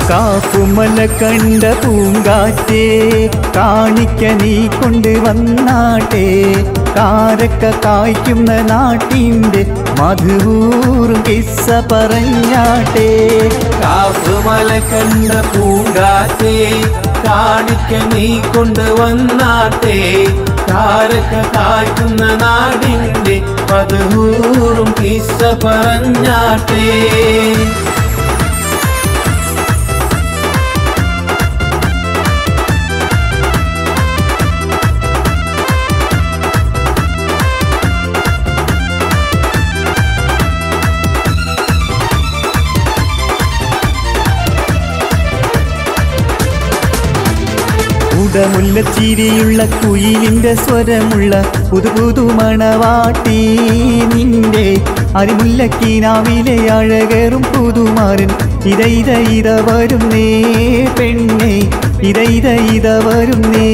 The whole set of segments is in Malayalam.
കാപ്പുമല കണ്ട പൂങ്കാറ്റേ കാണിക്ക നീ കൊണ്ടുവന്നാട്ടെ കാരക്ക കായ്ക്കുന്ന നാട്ടിൻ്റെ മധുവൂറും കിസ്സ പറഞ്ഞാട്ടെ കാപ്പുമല കണ്ട പൂങ്കാറ്റേ കാണിക്ക നീ കൊണ്ടുവന്നാട്ടെ കാരക്ക കായ്ക്കുന്ന നാടിന്റെ പതുകൂറും കിസ്സ പറഞ്ഞാട്ടെ ഉടമുള്ള ചിരിയുള്ള കുയിലിന്റെ സ്വരമുള്ള പുതു പുതു മണവാട്ടി നിന്റെ അരിമുല്ലക്കീനാവിലെ അഴകേറും പുതുമാരൻ ഇത ഇത ഇത വരുന്നേ പെണ്ണെ ഇത ഇത ഇത വരുന്നേ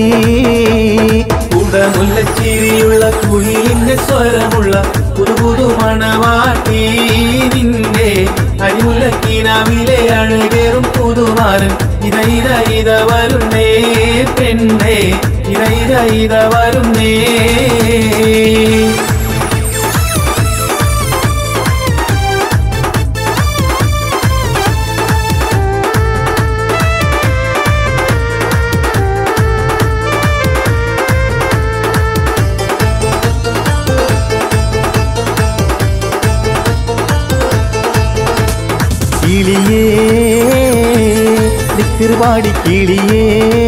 ഉടമുല്ലച്ചിരിയുള്ള കുയിലിന്റെ സ്വരമുള്ള പുതു പുതു മണവാട്ടി നിന്റെ അരിമുല്ലക്കീനാവിലെ അഴകേറും പുതുമാരൻ ഇത ഇത ഇത വരുന്നേ പെണ്ണേ ഇത ഇത ഇത വരുന്നേ കിളിയേ ദിക്കർവാടി കിളിയേ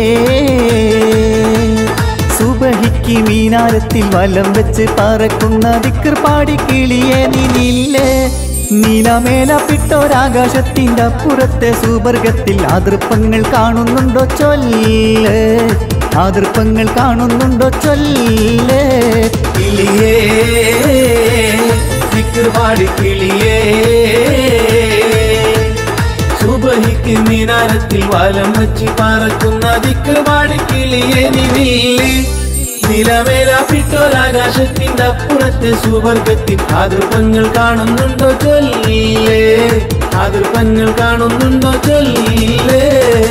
സുബഹിക്ക് മീനാരത്തിൽ വലം വെച്ച് പറക്കുന്ന ദിക്കർപാടി കിളിയേ നിന്നില്ലേ നീലമേലപ്പിട്ടൊരാകാശത്തിൻ്റെ അപ്പുറത്തെ സുവർഗത്തിൽ ആതൃപ്പങ്ങൾ കാണുന്നുണ്ടോ ചൊല്ല് ആതൃപ്പങ്ങൾ കാണുന്നുണ്ടോ ചൊല്ല് കിളിയേ ദിക്ർപാടി കിളിയേ സുബഹിക്ക് മിനാരത്തിൽ വലം വെച്ച് പറക്കുന്ന ദിക്ർപാടി കിളിയേ നിവില്ലേ നിലവേലാപ്പിട്ടൊരാകാശത്തിന്റെ അപ്പുറത്തെ സുവർഗത്തിൽ ആതൃപ്പങ്ങൾ കാണുന്നുണ്ടോ ചൊല്ലില്ലേ ആതൃപ്പങ്ങൾ കാണുന്നുണ്ടോ ചൊല്ലില്ലേ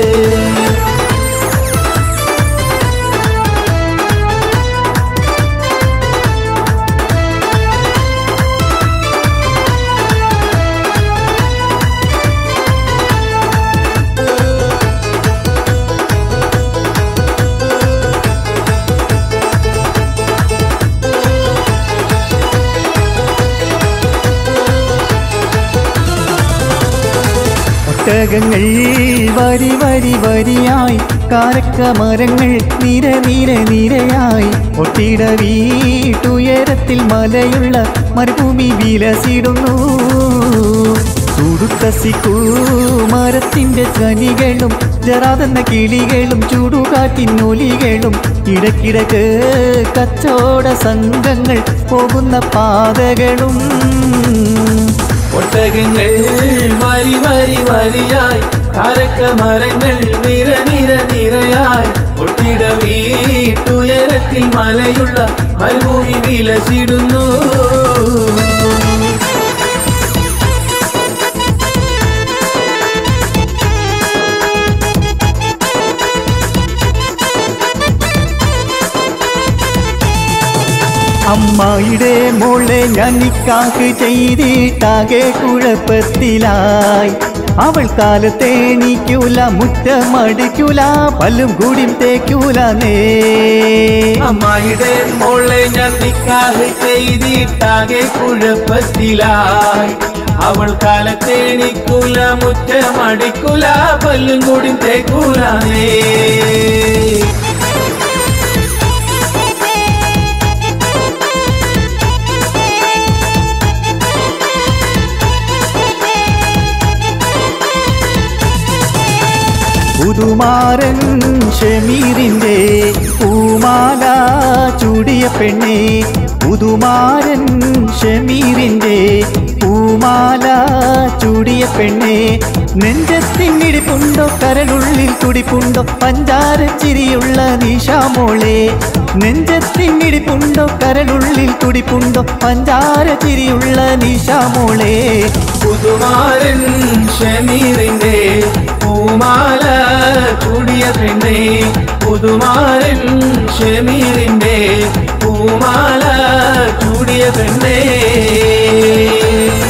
ഒട്ടകങ്ങൾ വരി വരി വരിയായി കാരക്ക മരങ്ങൾ നിര നിര നിരയായി ഒട്ടിട വീട്ടുയരത്തിൽ മലയുള്ള മരുഭൂമി വിലസിടുന്നു ചൂടുത്ത സിക്കൂ മരത്തിന്റെ കനികളും ജറാതെന്ന കിളികളും ചൂടുകാറ്റിനൊലികളും ഇടക്കിടക്ക് കച്ചോട സംഘങ്ങൾ പോകുന്ന പാതകളും ഒട്ടകങ്ങൾ വരി വരി വരിയായി കാരക്ക മരങ്ങൾ നിര നിര നിരയായി ഒട്ടിട വീട്ടുയരത്തിൽ മലയുള്ള മരുഭൂമി വിലസിടുന്നു അമ്മായിടെ മോളെ ഞാൻ നിക്കാക്ക് ചെയ്തിട്ടാകെ കുഴപ്പത്തിലായി അവൾ കാലത്തെ എണീക്കൂല മുറ്റമടിക്കൂല പല്ലും കൂടിയും തേക്കൂല നേ അമ്മായിയുടെ മോളെ ഞാൻ നിക്കാഹ് ചെയ്തിട്ടാകെ കുഴപ്പത്തിലായി അവൾ കാലത്തേണിക്കൂല മുറ്റമടിക്കൂല പല്ലും കൂടി തേക്കൂലേ പുതുമാരൻ ഷമീറിന്റെ പൂമാല ചൂടിയ പെണ്ണെ പുതുമാരൻ ഷമീറിന്റെ പൂമാല ചൂടിയ പെണ്ണെ നെഞ്ചത്തിനിടിപ്പുണ്ടോ കരളുള്ളിൽ തുടിപ്പുണ്ടോ പഞ്ചാര ചിരിയുള്ള നിശാമോളെ നെഞ്ചത്തിങ്ങിടിപ്പുണ്ടോ കരളുള്ളിൽ തുടിപ്പുണ്ടോ പഞ്ചാര ചിരിയുള്ള നിശാമോളെ പുതുമാരൻ ഷമീറിന്റെ പൂമാല ചൂടിയ പെണ്ണേ പുതുമാരൻ ഷമീറിന്റെ പൂമാല ചൂടിയ പെണ്ണേ